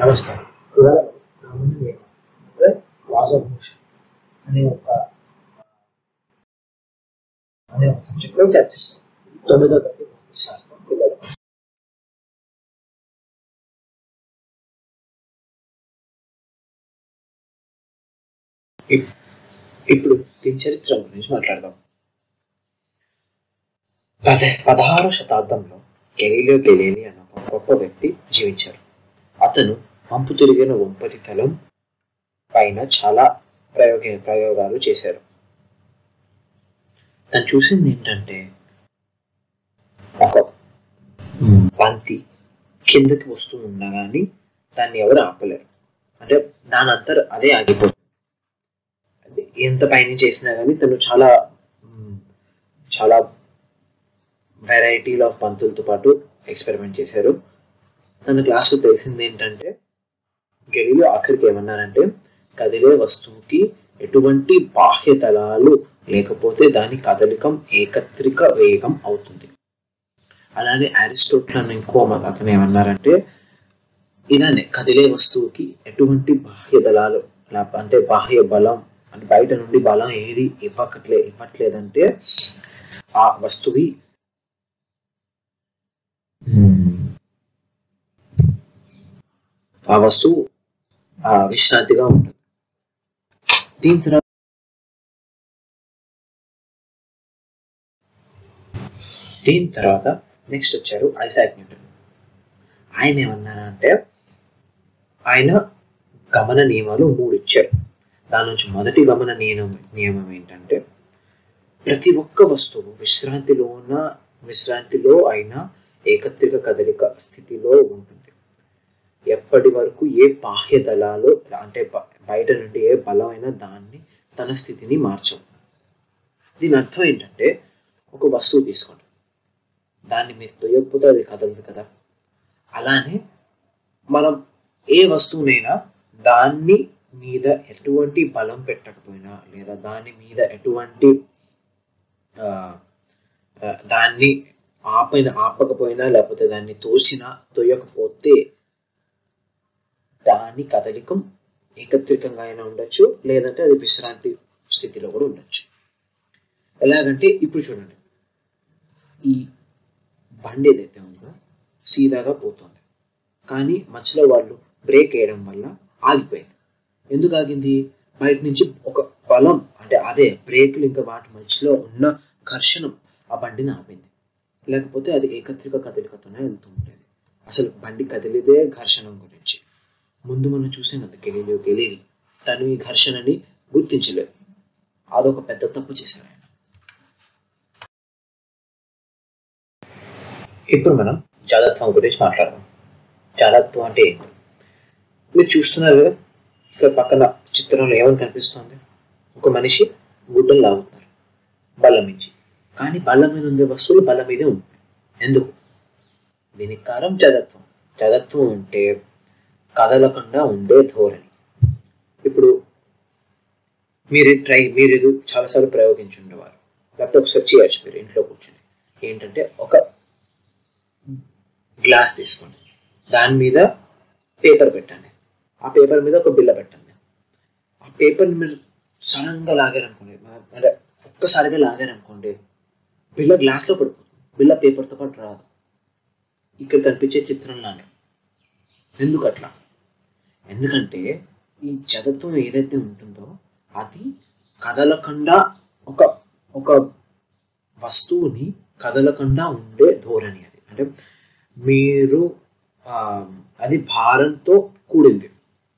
నమస్కారం ఇవాళ నా ముందు నేను అదే లాస్ ఆఫ్ మోషన్ అనే ఒక అనే ఒక సబ్జెక్ట్ లో చర్చిస్తాం తొమ్మిదో తరగతి భౌతిక శాస్త్రం పిల్లలకు ఇప్- ఇప్పుడు దీని చరిత్ర గురించి మాట్లాడదాం పద పదహారో శతాబ్దంలో గెలీలియో గెలీలి అన్న ఒక గొప్ప వ్యక్తి జీవించారు అతను వంపు తిరిగిన వంపతి తలం పైన చాలా ప్రయోగ ప్రయోగాలు చేశారు తను చూసింది ఏంటంటే ఒక బంతి కిందకి వస్తూ ఉన్నా కానీ దాన్ని ఎవరు ఆపలేరు అంటే దాని అంతర్ అదే ఆగిపోతుంది అది ఎంత పైన చేసినా కానీ తను చాలా మ్, చాలా వెరైటీలు ఆఫ్ బంతులతో పాటు ఎక్స్పెరిమెంట్ చేశారు తన క్లాస్లో తెలిసింది ఏంటంటే గెలీలో ఆఖరికి ఏమన్నారంటే కదిలే వస్తువుకి ఎటువంటి బాహ్య తలాలు లేకపోతే దాని కదలికం ఏకత్రిక వేగం అవుతుంది అలానే అరిస్టోటిల్ అని ఇంకో మత అతను ఏమన్నారంటే ఇలానే కదిలే వస్తువుకి ఎటువంటి బాహ్య దళాలు లా- అంటే బాహ్య బలం అంటే బయట నుండి బలం ఏది ఇవ్వకట్లే ఇవ్వట్లేదంటే ఆ వస్తువి ఆ వస్తువు ఆ విశ్రాంతిగా ఉంటుంది దీని తర్వాత దీని తర్వాత నెక్స్ట్ వచ్చారు ఐసాక్ న్యూటన్ ఆయన ఏమన్నారంటే ఆయన గమన నియమాలు మూడు ఇచ్చారు దాని నుంచి మొదటి గమన నియమం నియమం ఏంటంటే ప్రతి ఒక్క వస్తువు విశ్రాంతిలో ఉన్న విశ్రాంతిలో అయినా ఏకత్రిక కదలిక స్థితిలో ఉంటుంది ఎప్పటి వరకు ఏ బాహ్య దళాలు అంటే బ- బయట నుండి ఏ బలమైన దాన్ని తన స్థితిని మార్చవు దీని అర్థం ఏంటంటే ఒక వస్తువు తీసుకోండి దాన్ని మీరు తొయ్యకపోతే అది కదలదు కదా అలానే మనం ఏ వస్తువునైనా దాన్ని మీద ఎటువంటి బలం పెట్టకపోయినా లేదా దాని మీద ఎటువంటి ఆ, ఆ, దాన్ని ఆపైన ఆపకపోయినా లేకపోతే దాన్ని తోసినా తోయకపోతే దాని కదలికం ఏకత్రికంగా అయినా ఉండొచ్చు లేదంటే అది విశ్రాంతి స్థితిలో కూడా ఉండొచ్చు ఎలాగంటే ఇప్పుడు చూడండి ఈ బండి ఏదైతే ఉందో సీదాగా పోతుంది కానీ మధ్యలో వాళ్ళు బ్రేక్ వేయడం వల్ల ఆగిపోయింది ఎందుకు ఆగింది బయట నుంచి ఒక బలం అంటే అదే బ్రేకులు ఇంకా వాటి మధ్యలో ఉన్న ఘర్షణం ఆ బండిని ఆపింది లేకపోతే అది ఏకత్రిక కదలికతోనే వెళ్తూ ఉండేది అసలు బండి కదిలిదే ఘర్షణం గురించి ముందు మనం చూసాం కదా గెలీలియో గెలీలి తను ఈ ఘర్షణని గుర్తించలేదు అదొక పెద్ద తప్పు చేశారు ఆయన ఇప్పుడు మనం జాతత్వం గురించి మాట్లాడదాం జాతత్వం అంటే ఏంటి మీరు చూస్తున్నారు కదా ఇక్కడ పక్కన చిత్రంలో ఏమని కనిపిస్తుంది ఒక మనిషి గుడ్డలు లాగుతున్నారు బల్ల మించి కానీ బల్ల మీద ఉండే వస్తువులు బల్ల మీదే ఉంటాయి ఎందుకు దీనికి కారణం జడత్వం జడత్వం అంటే కదలకుండా ఉండే ధోరణి ఇప్పుడు మీరు ట్రై మీరు ఇది చాలాసార్లు ప్రయోగించి ఉండేవారు లేకపోతే ఒకసారి చేయొచ్చు మీరు ఇంట్లో కూర్చొని ఏంటంటే ఒక గ్లాస్ తీసుకోండి దాని మీద పేపర్ పెట్టండి ఆ పేపర్ మీద ఒక బిల్ల పెట్టండి ఆ పేపర్ని మీరు సడన్గా లాగారనుకోండి అంటే ఒక్కసారిగా లాగారనుకోండి బిల్ల గ్లాస్లో పడిపోతుంది బిల్ల పేపర్తో పాటు రాదు ఇక్కడ కనిపించే చిత్రంలానే ఎందుకు అట్లా ఎందుకంటే ఈ జగత్వం ఏదైతే ఉంటుందో అది కదలకుండా ఒక ఒక వస్తువుని కదలకుండా ఉండే ధోరణి అది అంటే మీరు ఆ, అది భారంతో కూడింది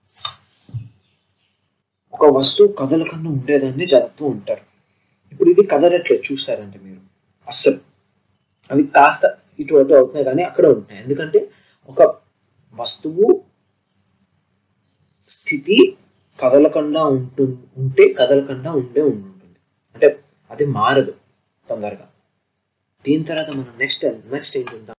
ఒక వస్తువు కదలకుండా ఉండేదాన్ని జగత్వం ఉంటారు ఇప్పుడు ఇది కదలట్లేదు చూస్తారంటే మీరు అస్సలు అవి కాస్త ఇటు అటు అవుతున్నాయి కానీ అక్కడ ఉంటున్నాయి ఎందుకంటే ఒక వస్తువు స్థితి కదలకుండా ఉంటు ఉంటే కదలకుండా ఉండే ఉంటుంది అంటే అది మారదు తొందరగా దీని తర్వాత మనం నెక్స్ట్ నెక్స్ట్ ఏంటి ఉందాం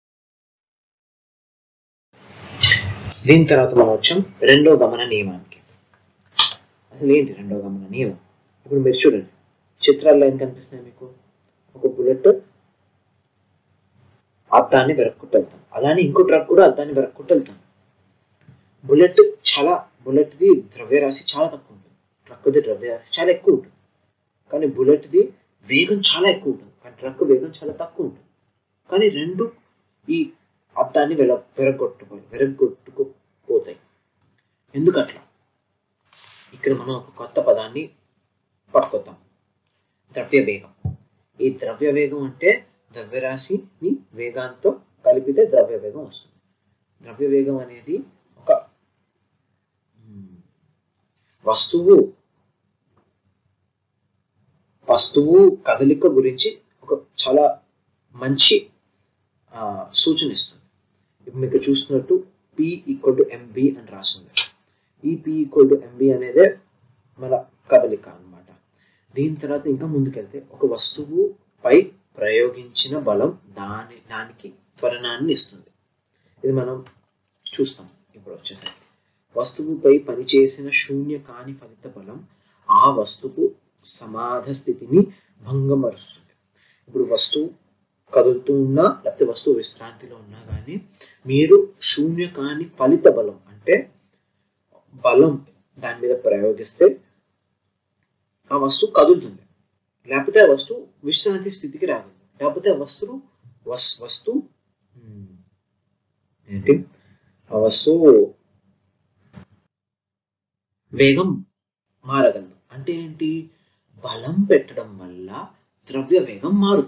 దీని తర్వాత మనం వచ్చాం రెండో గమన నియమానికి అసలు ఏంటి రెండో గమన నియమం ఇప్పుడు మీరు చూడండి చిత్రాల్లో ఏం కనిపిస్తున్నాయి మీకు ఒక బుల్లెట్ అద్దాన్ని వెరక్కుంటూ వెళ్తాం అలానే ఇంకో ట్రక్ కూడా అద్దాన్ని వెరక్కుంటూ వెళ్తాం బుల్లెట్ చాలా బుల్లెట్ది ద్రవ్యరాశి చాలా తక్కువ ఉంటుంది ట్రక్ది ద్రవ్యరాశి చాలా ఎక్కువ ఉంటుంది కానీ బుల్లెట్ది వేగం చాలా ఎక్కువ ఉంటుంది కానీ ట్రక్ వేగం చాలా తక్కువ ఉంటుంది కానీ రెండు ఈ అద్దాన్ని వెల వెరగొట్టుకో వెరగొట్టుకుపోతాయి ఎందుకు అట్లా ఇక్కడ మనం ఒక కొత్త పదాన్ని పట్టుకొద్దాం ద్రవ్య వేగం ఈ ద్రవ్య వేగం అంటే ద్రవ్యరాశిని వేగాంతో కలిపితే ద్రవ్య వేగం వస్తుంది ద్రవ్య వేగం అనేది ఒక మ్, వస్తువు వస్తువు కదలిక గురించి ఒక చాలా మంచి ఆ, సూచన ఇస్తుంది ఇప్పుడు మీకు చూస్తున్నట్టు పి ఈక్వల్ టు ఎంబి అని రాస్తుంది ఈ పి ఈక్వల్ టు ఎంబి అనేదే మన కదలిక అన్నమాట దీని తర్వాత ఇంకా ముందుకెళ్తే ఒక వస్తువు పై ప్రయోగించిన బలం దాని దానికి త్వరణాన్ని ఇస్తుంది ఇది మనం చూస్తాం ఇప్పుడు వచ్చేసరికి వస్తువుపై పనిచేసిన శూన్య కాని ఫలిత బలం ఆ వస్తువు సమాధ స్థితిని భంగమరుస్తుంది ఇప్పుడు వస్తువు కదులుతూ ఉన్నా లేకపోతే వస్తువు విశ్రాంతిలో ఉన్నా కానీ మీరు శూన్య కాని ఫలిత బలం అంటే బలం దాని మీద ప్రయోగిస్తే ఆ వస్తువు కదులుతుంది లేకపోతే ఆ వస్తువు విశ్రాంతి స్థితికి రాగలదు లేకపోతే ఆ వస్తువు వస్ వస్తువు ఉమ్, ఏంటి ఆ వస్తువు వేగం మారగలదు అంటే ఏంటి బలం పెట్టడం వల్ల ద్రవ్య వేగం మారుతుంది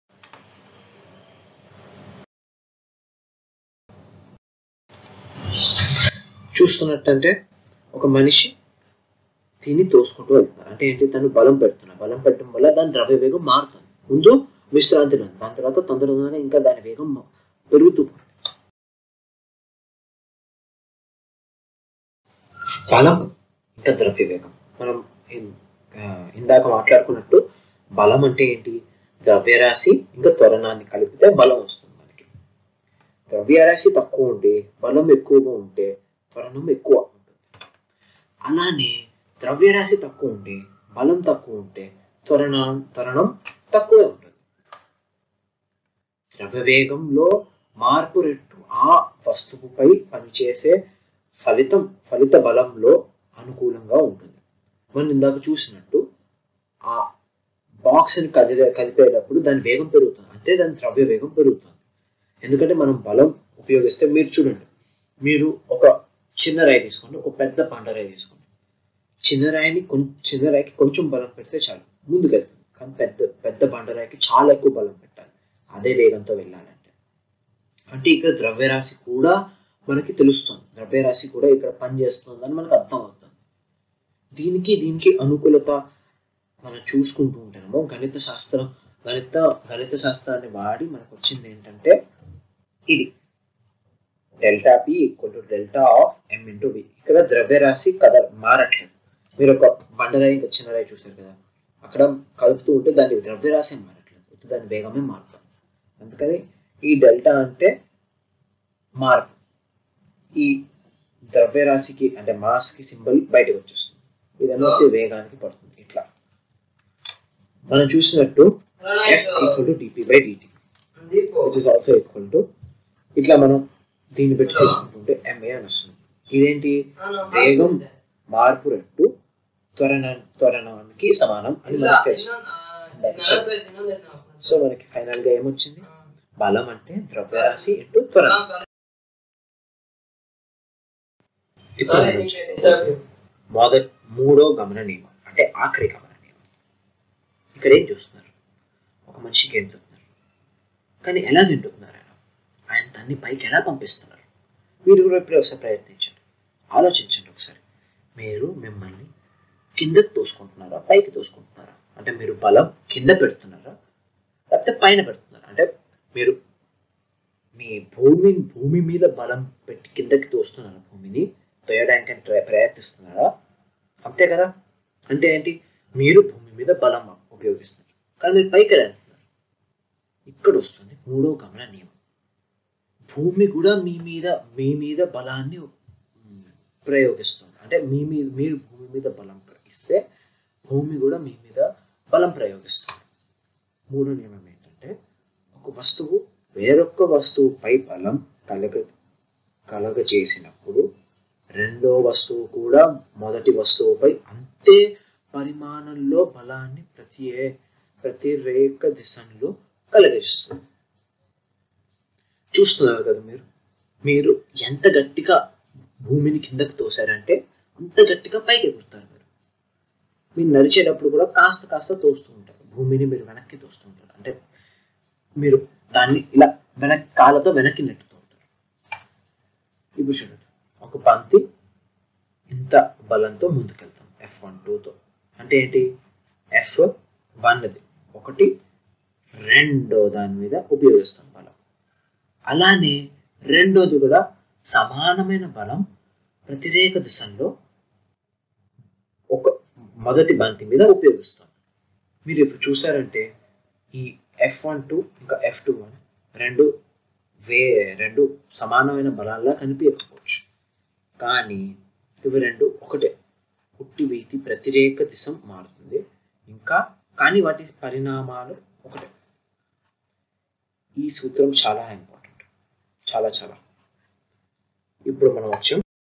చూస్తున్నట్టంటే ఒక మనిషి తిని తోసుకుంటూ వెళ్తున్నారు అంటే ఏంటి తను బలం పెడుతున్నారు బలం పెట్టడం వల్ల దాని ద్రవ్య వేగం మారుతుంది ముందు విశ్రాంతిలో ఉంది దాని తర్వాత తొందరగా ఇంకా దాని వేగం మ- పెరుగుతూ పోతుంది. బలం ఇంకా ద్రవ్య వేగం మనం ఇన్- ఆ, ఇందాక మాట్లాడుకున్నట్టు బలం అంటే ఏంటి ద్రవ్యరాశి ఇంకా త్వరణాన్ని కలిపితే బలం వస్తుంది మనకి ద్రవ్యరాశి తక్కువ ఉంటే బలం ఎక్కువగా ఉంటే త్వరణం ఎక్కువ ఉంటుంది అలానే ద్రవ్యరాశి తక్కువ ఉంటే బలం తక్కువ ఉంటే త్వరణం త్వరణం తక్కువే ఉంటుంది ద్రవ్య వేగంలో మార్పు రెట్టు ఆ వస్తువుపై పనిచేసే ఫలితం ఫలిత బలంలో అనుకూలంగా ఉంటుంది మనం ఇందాక చూసినట్టు ఆ బాక్స్ ని కదిలే కదిపేటప్పుడు దాని వేగం పెరుగుతుంది అంటే దాని ద్రవ్య వేగం పెరుగుతుంది ఎందుకంటే మనం బలం ఉపయోగిస్తే మీరు చూడండి మీరు ఒక చిన్న రాయి తీసుకోండి ఒక పెద్ద పండ రాయి తీసుకోండి చిన్న రాయిని కొంచెం చిన్న రాయికి కొంచెం బలం పెడితే చాలు ముందుకెళ్తుంది కానీ పెద్ద పెద్ద బండరాయికి చాలా ఎక్కువ బలం పెట్టాలి అదే వేగంతో వెళ్ళాలంటే అంటే ఇక్కడ ద్రవ్యరాశి కూడా మనకి తెలుస్తుంది ద్రవ్యరాశి కూడా ఇక్కడ పనిచేస్తుందని మనకు అర్థం అవుతుంది దీనికి దీనికి అనుకూలత మనం చూసుకుంటూ ఉంటాము గణిత శాస్త్రం గణిత గణిత శాస్త్రాన్ని వాడి మనకు వచ్చింది ఏంటంటే ఇది delta P equal to delta of M into V ఇక్కడ ద్రవ్యరాశి కథ మారట్లేదు మీరు ఒక బండరాయి ఇంకా చిన్న రాయి చూసారు కదా అక్కడ కలుపుతూ ఉంటే దాని ద్రవ్యరాశి మారట్లేదు ఉత్తి దాని వేగమే మారుతుంది అందుకని ఈ డెల్టా అంటే మార్పు ఈ ద్రవ్యరాశికి అంటే మాస్ కి సింబల్ బయటకు వచ్చేస్తుంది ఇదన్నైతే వేగానికి పడుతుంది ఇట్లా మనం చూసినట్టు F equal to DP by DT which is also equal to ఇట్లా మనం దీన్ని పెట్టి చూసుకుంటుంటే ఎంఏ అని వస్తుంది ఇదేంటి వేగం మార్పు రెట్టు త్వరణ త్వరణానికి సమానం అని మనకు తెలుసు సో మనకి ఫైనల్ గా ఏమొచ్చింది బలం అంటే ద్రవ్యరాశి ఇంటూ త్వరణ ఇప్పుడు మనం చూద్దాం. మొదటి మూడో గమన నియమం అంటే ఆఖరి గమన నియమం ఇక్కడ ఏం చూస్తున్నారు ఒక మనిషి గెంతుతున్నారు కానీ ఎలా గెంటుతున్నారు ఆయన ఆయన దాన్ని పైకి ఎలా పంపిస్తున్నారు మీరు కూడా ఇప్పుడు ఒకసారి ప్రయత్నించండి ఆలోచించండి ఒకసారి మీరు మిమ్మల్ని కిందకి తోసుకుంటున్నారా పైకి తోసుకుంటున్నారా అంటే మీరు బలం కింద పెడుతున్నారా లేకపోతే పైన పెడుతున్నారా అంటే మీరు మీ భూమి భూమి మీద బలం పెట్టి కిందకి తోస్తున్నారా భూమిని తోయడానికి ట్రై- ప్రయత్నిస్తున్నారా అంతే కదా అంటే ఏంటి మీరు భూమి మీద బలం ఉపయోగిస్తున్నారు కానీ మీరు పైకి ఎలా వెళ్తున్నారు ఇక్కడ వస్తుంది మూడో గమన నియమం భూమి కూడా మీ మీద మీ మీద బలాన్ని ఉమ్, ప్రయోగిస్తుంది అంటే మీ మీద మీరు భూమి మీద బలం ఇస్తే భూమి కూడా మీ మీద బలం ప్రయోగిస్తుంది మూడో నియమం ఏంటంటే ఒక వస్తువు వేరొక వస్తువుపై బలం కలగ కలగజేసినప్పుడు రెండో వస్తువు కూడా మొదటి వస్తువుపై అంతే పరిమాణంలో బలాన్ని ప్రతి ప్రతిరేక దిశలో కలగజేస్తుంది చూస్తున్నారు కదా మీరు మీరు ఎంత గట్టిగా భూమిని కిందకు తోసారంటే అంత గట్టిగా పైకి ఎగురుతారు మీరు మీరు నడిచేటప్పుడు కూడా కాస్త కాస్త తోస్తూ ఉంటారు భూమిని మీరు వెనక్కి తోస్తూ ఉంటారు అంటే మీరు దాన్ని ఇలా వెనక్ కాళ్ళతో వెనక్కి నెట్టుతూ ఉంటారు ఇప్పుడు చూడండి ఒక పంక్తి ఇంత బలంతో ముందుకెళ్తాం ఎఫ్ వన్ టూతో అంటే ఏంటి ఎఫ్ వన్ది ఒకటి రెండో దాని మీద ఉపయోగిస్తాం బలం అలానే రెండోది కూడా సమానమైన బలం ప్రతిరేక దిశలో ఒక మొదటి బంతి మీద ఉపయోగిస్తాం మీరు ఇప్పుడు చూసారంటే ఈ ఎఫ్ వన్ టూ ఇంకా ఎఫ్ టూ వన్ రెండు వే రెండు సమానమైన బలాల్లా కనిపించకపోవచ్చు కానీ ఇవి రెండు ఒకటే పుట్టి వీతి ప్రతిరేక దిశ మారుతుంది ఇంకా కానీ వాటి పరిణామాలు ఒకటే ఈ సూత్రం చాలా ఇంపార్టెంట్ చాలా చాలా ఇప్పుడు మనం వచ్చాం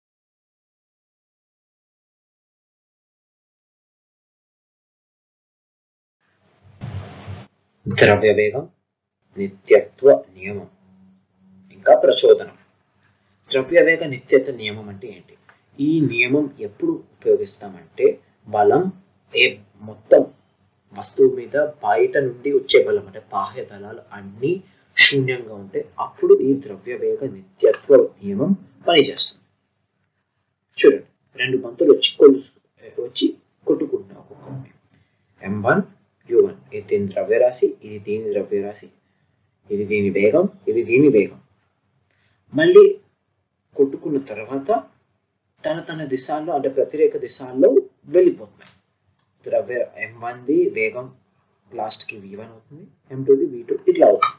ద్రవ్య వేగం నిత్యత్వ నియమం ఇంకా ప్రచోదనం ద్రవ్య వేగ నిత్యత్వ నియమం అంటే ఏంటి ఈ నియమం ఎప్పుడు ఉపయోగిస్తామంటే బలం ఏ మొత్తం వస్తువు మీద బయట నుండి వచ్చే బలం అంటే బాహ్య దళాలు అన్నీ శూన్యంగా ఉంటే అప్పుడు ఈ ద్రవ్య వేగ నిత్యత్వ నియమం పనిచేస్తుంది చూడండి రెండు బంతులు వచ్చి కొలుసు వచ్చి కొట్టుకుంటున్నాయి ఒక్కొక్కరిని ఎం వన్ యు వన్ ఇది దీని ద్రవ్యరాశి ఇది దీని ద్రవ్యరాశి ఇది దీని వేగం ఇది దీని వేగం మళ్ళీ కొట్టుకున్న తర్వాత తన తన దిశాల్లో అంటే ప్రతిరేక దిశాల్లో వెళ్ళిపోతున్నాయి ద్రవ్య ఎం వన్ది వేగం లాస్ట్కి వి వన్ అవుతుంది ఎం టూది వి టూ ఇట్లా అవుతుంది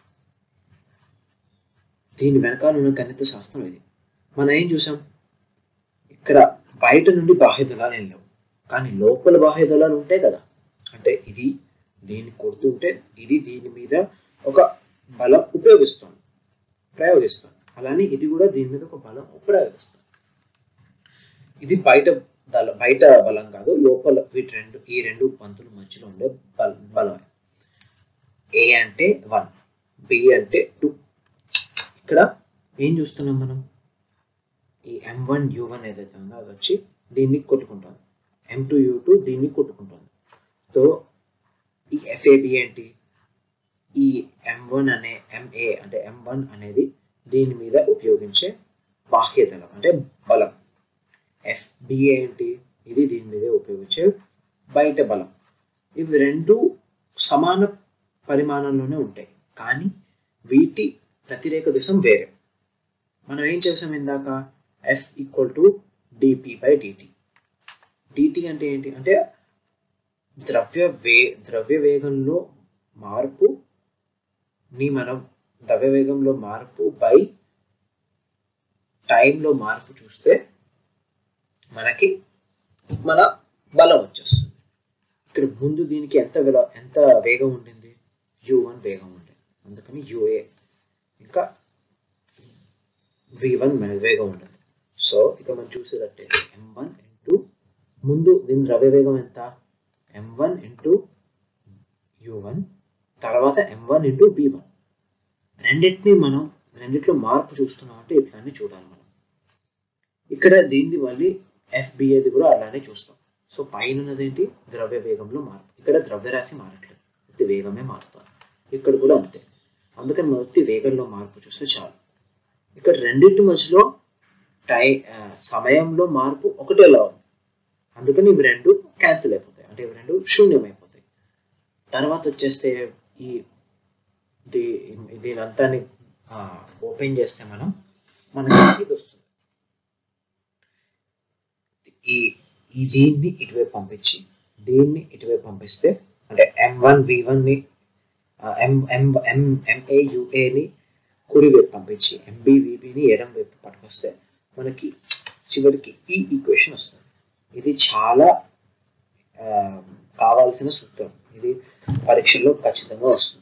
దీని వెనకాల ఉన్న గణిత శాస్త్రం ఇది మనం ఏం చూసాం ఇక్కడ బయట నుండి బాహ్య దళాలు ఏం లేవు కానీ లోపల బాహ్య దళాలు ఉంటాయి కదా అంటే ఇది దీన్ని కొడుతుంటే ఇది దీని మీద ఒక బలం ఉపయోగిస్తుంది ప్రయోగిస్తుంది అలానే ఇది కూడా దీని మీద ఒక బలం ప్రయోగిస్తుంది ఇది బయట దళ బయట బలం కాదు లోపల వీటి రెండు ఈ రెండు పంతుల మధ్యలో ఉండే బల బలం ఏ అంటే వన్ బి అంటే టూ ఇక్కడ ఏం చూస్తున్నాం మనం ఈ ఎం వన్ యూ వన్ ఏదైతే ఉందో అది వచ్చి దీన్ని కొట్టుకుంటుంది ఎం టూ యూ టూ దీన్ని కొట్టుకుంటుంది సో ఈ ఎఫ్ఏబి ఏంటి ఈ ఎం వన్ అనే ఎంఏ అంటే ఎం వన్ అనేది దీని మీద ఉపయోగించే బాహ్య దళం అంటే బలం ఎఫ్బి ఏంటి ఇది దీని మీద ఉపయోగించే బయట బలం ఇవి రెండు సమాన పరిమాణంలోనే ఉంటాయి కానీ వీటి వ్యతిరేక దిశం వేరే మనం ఏం చేసాం ఇందాక F equal to DP by DT DT అంటే ఏంటి అంటే ద్రవ్య వే ద్రవ్య వేగంలో మార్పు ని మనం ద్రవ్య వేగంలో మార్పు బై టైంలో మార్పు చూస్తే మనకి మన బలం వచ్చేస్తుంది ఇక్కడ ముందు దీనికి ఎంత వెల ఎంత వేగం ఉండింది యు వన్ వేగం ఉండేది అందుకని యుఏ ఇంకా వి వన్ వేగం ఉండదు సో ఇక మనం చూసేటట్టయితే ఎం వన్ ఇంటూ ముందు దీని ద్రవ్య వేగం ఎంత M one into U one తర్వాత M one into B one రెండింటిని మనం రెండిట్లో మార్పు చూస్తున్నాం అంటే ఇట్లానే చూడాలి మనం ఇక్కడ దీనిది మళ్ళీ ఎఫ్బిఏది కూడా అలానే చూస్తాం సో పైన ఉన్నది ఏంటి ద్రవ్య వేగంలో మార్పు ఇక్కడ ద్రవ్యరాశి మారట్లేదు ఉత్తి వేగమే మారుతుంది ఇక్కడ కూడా అంతే అందుకని మనం ఉత్తి వేగంలో మార్పు చూస్తే చాలు ఇక్కడ రెండింటి మధ్యలో టై సమయంలో మార్పు ఒకటేలా ఉంది అందుకని ఇవి రెండు క్యాన్సిల్ అయిపోతాయి అంటే ఇవి రెండు శూన్యం అయిపోతాయి తర్వాత వచ్చేస్తే ఈ దీ దీని అంతాన్ని ఓపెన్ చేస్తే మనం మనకి ఇది వస్తుంది ఈ ఈ జీన్ని ఇటువైపు పంపించి దీన్ని ఇటువైపు పంపిస్తే అంటే ఎం వన్ వి వన్ని ఎం ఎం ఎం ఎంఏ యుఏని కుడి వైపు పంపించి ఎంబీ విబిని ఎడం వైపు పట్టుకొస్తే మనకి చివరికి ఈ ఈక్వేషన్ వస్తుంది ఇది చాలా కావాల్సిన సూత్రం ఇది పరీక్షల్లో ఖచ్చితంగా వస్తుంది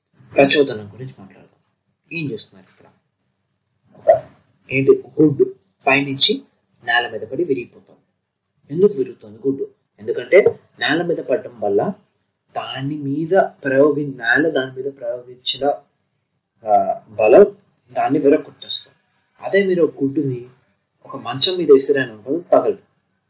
ప్రచోదనం గురించి మాట్లాడదాం ఏం చేస్తున్నారు ఇక్కడ ఒక ఏంటి గుడ్ పైనుంచి నేల మీద పడి విరిగిపోతుంది ఎందుకు విరుగుతుంది గుడ్డు ఎందుకంటే నేల మీద పడడం వల్ల దాని మీద ప్రయోగి నేల దాని మీద ప్రయోగించిన ఆ, బలం దాన్ని విరగొట్టేస్తుంది అదే మీరు ఒక గుడ్డుని ఒక మంచం మీద విసిరాను అనుకోండి పగలదు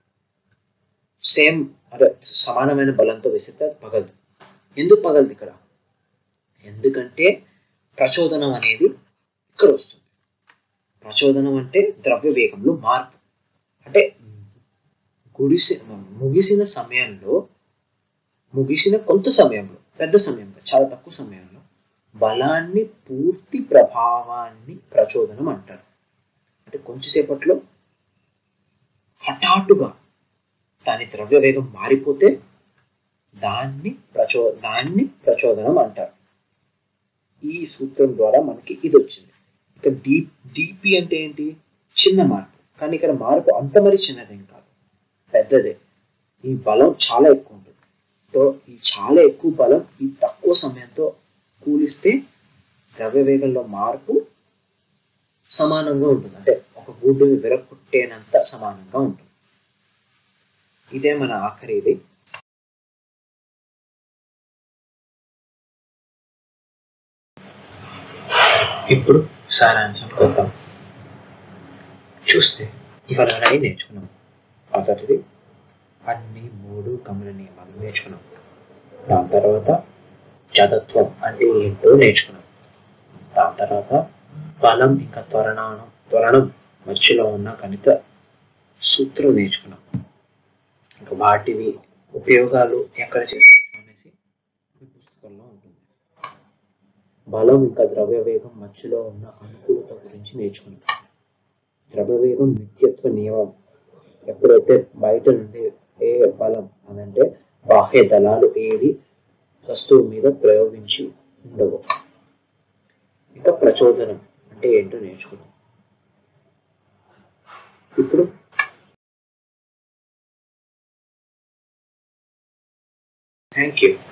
సేమ్ అంటే సమానమైన బలంతో విసిరితే అది పగలదు ఎందుకు పగలదు ఇక్కడ ఎందుకంటే ప్రచోదనం అనేది ఇక్కడ వస్తుంది ప్రచోదనం అంటే ద్రవ్య వేగంలో మార్పు అంటే గుడిసి ముగిసిన సమయంలో ముగిసిన కొంత సమయంలో పెద్ద సమయంలో చాలా తక్కువ సమయంలో బలాన్ని పూర్తి ప్రభావాన్ని ప్రచోదనం అంటారు అంటే కొంచెంసేపట్లో హఠాత్తుగా దాని ద్రవ్య వేగం మారిపోతే దాన్ని ప్రచో దాన్ని ప్రచోదనం అంటారు ఈ సూత్రం ద్వారా మనకి ఇది వచ్చింది ఇక డీ డిపి అంటే ఏంటి చిన్న మార్పు కానీ ఇక్కడ మార్పు అంత మరి చిన్నదేం కాదు పెద్దదే ఈ బలం చాలా ఎక్కువ ఉంటుంది సో ఈ చాలా ఎక్కువ బలం ఈ తక్కువ సమయంతో కూలిస్తే ద్రవ్య వేగంలో మార్పు సమానంగా ఉంటుంది అంటే ఒక గుడ్డుని విరగొట్టేనంత సమానంగా ఉంటుంది ఇదే మన ఆఖరిది ఇప్పుడు సారాంశం కొద్దాం చూస్తే ఇవాళ మనం ఏం నేర్చుకున్నాం మొదటిది అన్ని మూడు గమన నియమాలు నేర్చుకున్నాం దాని తర్వాత జతత్వం అంటే ఏంటో నేర్చుకున్నాం దాని తర్వాత బలం ఇంకా త్వరణానం త్వరణం మధ్యలో ఉన్న గణిత సూత్రం నేర్చుకున్నాం ఇంకా వాటివి ఉపయోగాలు ఎక్కడ చేసుకోవచ్చు అనేసి ఈ పుస్తకంలో ఉంటుంది బలం ఇంకా ద్రవ్య వేగం మధ్యలో ఉన్న అనుకూలత గురించి నేర్చుకున్నాం ద్రవ్య వేగం నిత్యత్వ నియమం ఎప్పుడైతే బయట నుండి ఏ బలం అదంటే బాహ్య దళాలు ఏవి వస్తువు మీద ప్రయోగించి ఉండవు ఇంకా ప్రచోదనం అంటే ఏంటో నేర్చుకున్నాం ఇప్పుడు థ్యాంక్ యూ